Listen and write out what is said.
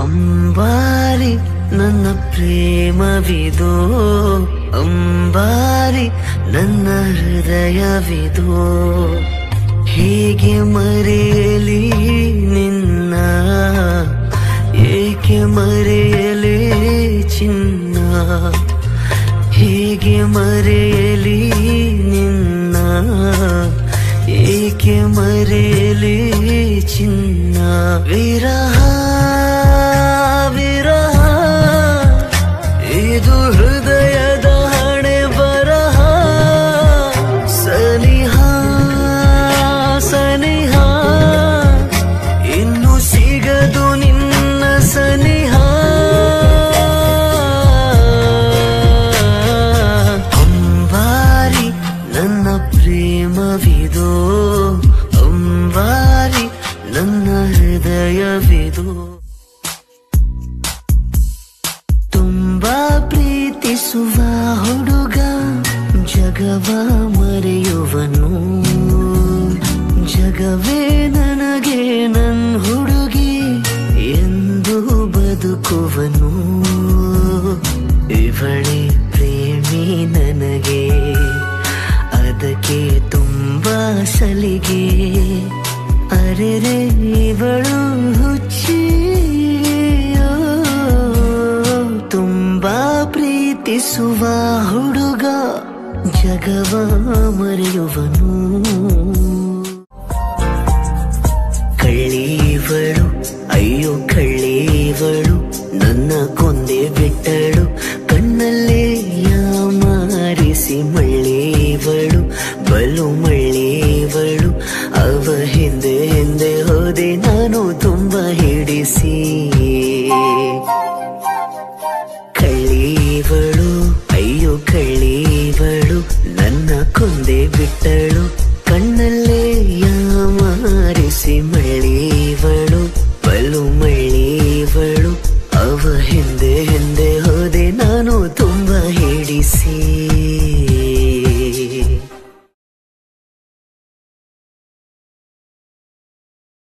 ಅಂಬಾರಿ ನನ್ನ ಪ್ರೇಮವಿದೋ ಅಂಬಾರಿ ನನ್ನ ಹೃದಯವಿದೋ ಹೇಗೆ ಮರೆಯಲಿ ನಿನ್ನ ಏಕೆ ಮರೆಯಲಿ ಚಿನ್ನ ಹೇಗೆ ಮರೆಯಲಿ ನಿನ್ನ ಏಕೆ ಮರೆಯಲಿ ಚಿನ್ನ ವಿರಹ ವಿರಹ ಇದು ಹೃದಯದ ಹಣೆ ಬರಹ ಸನಿಹ ಸನಿಹ ಇನ್ನು ಸಿಗದು ನಿನ್ನ ಸನಿಹ ಅಂಬಾರಿ ನನ್ನ ಪ್ರೇಮವಿದೋ ಅಂಬಾರಿ ನನ್ನ ಹೃದಯವಿದೋ ತುಂಬಾ ಪ್ರೀತಿಸುವ ಹುಡುಗ ಜಗವ ಮರೆಯುವನು ಜಗವೇ ನನಗೆ ನನ್ ಹುಡುಗಿ ಎಂದು ಬದುಕುವನು ಇವಳೇ ಪ್ರೇಮಿ ನನಗೆ ಅದಕ್ಕೆ ತುಂಬಾ ಸಲಿಗೆ ಅರೆರೆ ಇವಳು ಹುಚ್ಚಿಯೋ ತುಂಬಾ ಪ್ರೀತಿಸುವ ಹುಡುಗ ಜಗವ ಮರೆಯುವನು ಕಳ್ಳೀವಳು ಅಯ್ಯೋ ಕಳ್ಳೀವಳು ನನ್ನ ಕೊಂದೆ ಬಿಟ್ಟಳು ಕಣ್ಣಲ್ಲೇ ಯಾಮಾರಿಸಿ ಮಳ್ಳೀವಳು ಬಲು ಮಳ್ಳೀವಳು ಅವ ಹಿಂದೆ ಹಿಂದೆ ಹೋದೆ ನಾನು ತುಂಬ ಹಿಡಿಸಿ ಕಳ್ಳೀವಳು ಅಯ್ಯೋ ಕಳ್ಳಿ